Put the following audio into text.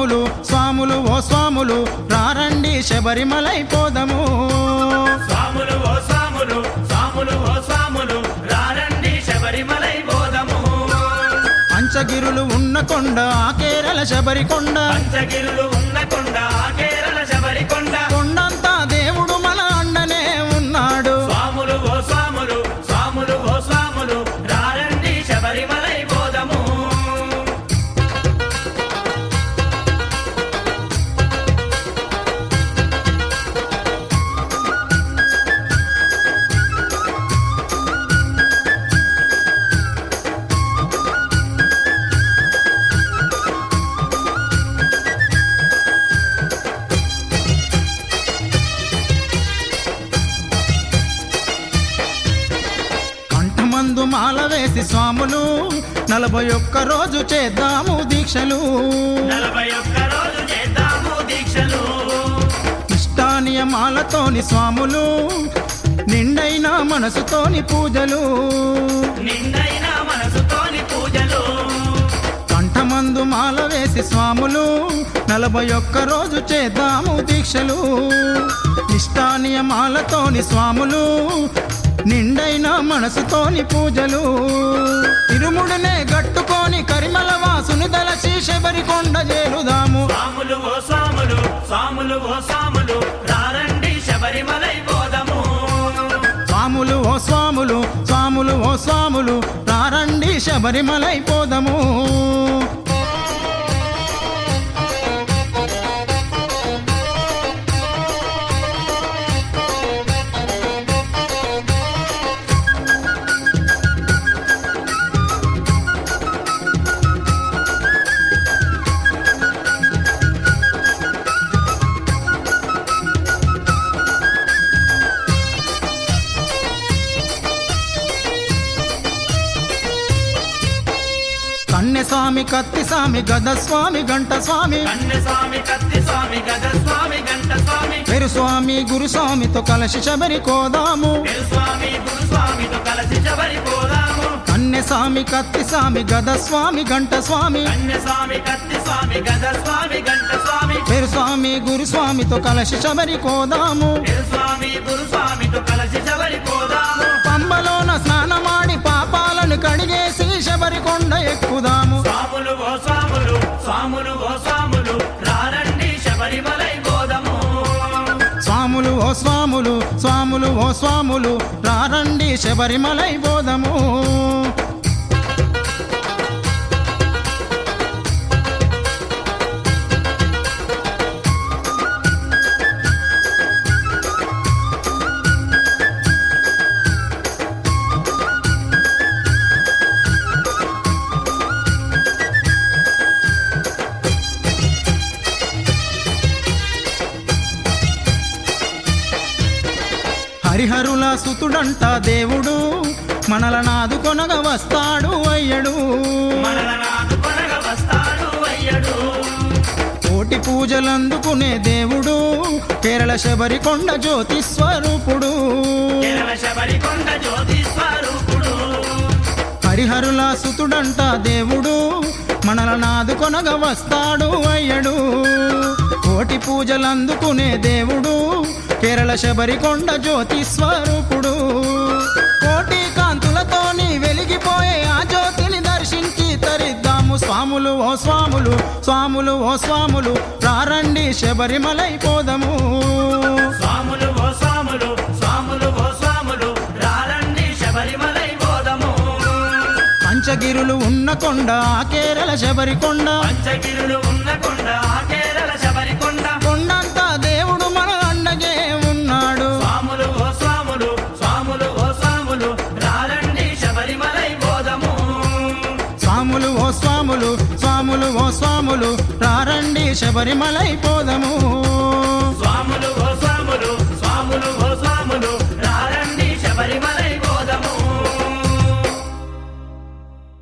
స్వాములు స్వాములు ఓ స్వాములు రారండి శబరిమలై పోదము స్వాములు ఓ స్వాములు స్వాములు ఓ స్వాములు రారండి శబరిమలై బోధము పంచగిరులు ఉన్న కొండ ఆ కేరళ శబరికొండ పంచగిరులు ఉన్న కొండ ఆ కేరళ శబరికొండ కొండంతా దేవుడు మన అండనే ఉన్నాడు స్వాములు ఓ స్వాములు స్వాములు ఓ స్వాములు రారండి శబరిమలై బోధము కంఠమందు మాల వేసి స్వాములు నలభై ఒక్క రోజు చేద్దాము దీక్షలు నలభై ఒక్క రోజు చేద్దాము దీక్షలు ఇష్టానియమాలతోని స్వాములు నిండైన మనసుతోని పూజలు నిండైన మనసుతోని పూజలు కంఠమందు మాల వేసి స్వాములు నలభై ఒక్క రోజు చేద్దాము దీక్షలు ఇష్టానియమాలతోని స్వాములు నిండైన మనసుతోని పూజలు ఇరుముడినే గట్టుకొని కరిమల వాసుని దలచి శబరికొండ చేరుదాము స్వాములు ఓ స్వాములు స్వాములు ఓ స్వాములు రారండి శబరిమలై బోధము స్వాములు ఓ స్వాములు స్వాములు ఓ స్వాములు రారండి శబరిమలై పోదము కన్నెస్వామి కత్తి స్వామి గద స్వామి గంట స్వామి కన్య స్వామి కత్తి స్వామి గజ స్వామి గంట స్వామి పెరు స్వామి గురు స్వామితో కలసి శబరి కోదాము తిరు స్వామి గురు స్వామితో కలిసి శబరి పోదాము కన్నె స్వామి కత్తి స్వామి గద స్వామి గంట స్వామి కన్య స్వామి కత్తి స్వామి గజ స్వామి గంట స్వామి పెరు స్వామి గురు స్వామితో కలసి శబరి కోదాము తిరు స్వామి గురు స్వామితో కలిసి శబరి పోదాము పంబలోన స్నానమాడి పాపాలను కడిగేసి శబరి కొండ ఎక్కుదాము స్వాములు ఓ స్వాములు స్వాములు ఓ స్వాములు రారండి శబరిమలై బోధము స్వాములు ఓ స్వాములు స్వాములు ఓ స్వాములు రారండి శబరిమలై బోధము హరిహరుల సుతుడంట దేవుడు మనలనాదు కొనగ వస్తాడు అయ్యడు మనలనాదు కొనగ వస్తాడు అయ్యడు కోటి పూజలందుకునే దేవుడు కేరళ శబరి కొండ జ్యోతి స్వరూపుడు కేరళ శబరికొండ జ్యోతి స్వరూపుడు హరిహరుల సుతుడంట దేవుడు మనలనాదు కొనగ వస్తాడు అయ్యడు కోటి పూజలందుకునే దేవుడు కేరళ శబరి కొండ జ్యోతి స్వరూపుడు కోటి కాంతులతోని వెలిగిపోయే ఆ జ్యోతిని దర్శించి తరిద్దాము స్వాములు ఓ స్వాములు స్వాములు ఓ స్వాములు రారండి శబరిమలై పోదము స్వాములు ఓ స్వాములు స్వాములు ఓ స్వాములు రారండి శబరిమలై బోధము పంచగిరులు ఉన్న కొండ ఆ కేరళ శబరి కొండ పంచగిరులు ఉన్న కొండ ఆ కేరళ శబరికొండ కొండంతా దేవుడు మన అండగే ఉన్నాడు స్వాములు ఓ స్వాములు స్వాములు ఓ స్వాములు రారండి శబరిమలై బోధము స్వాములు ఓ స్వాములు స్వాములు ఓ స్వాములు రారండి శబరిమలై పోదము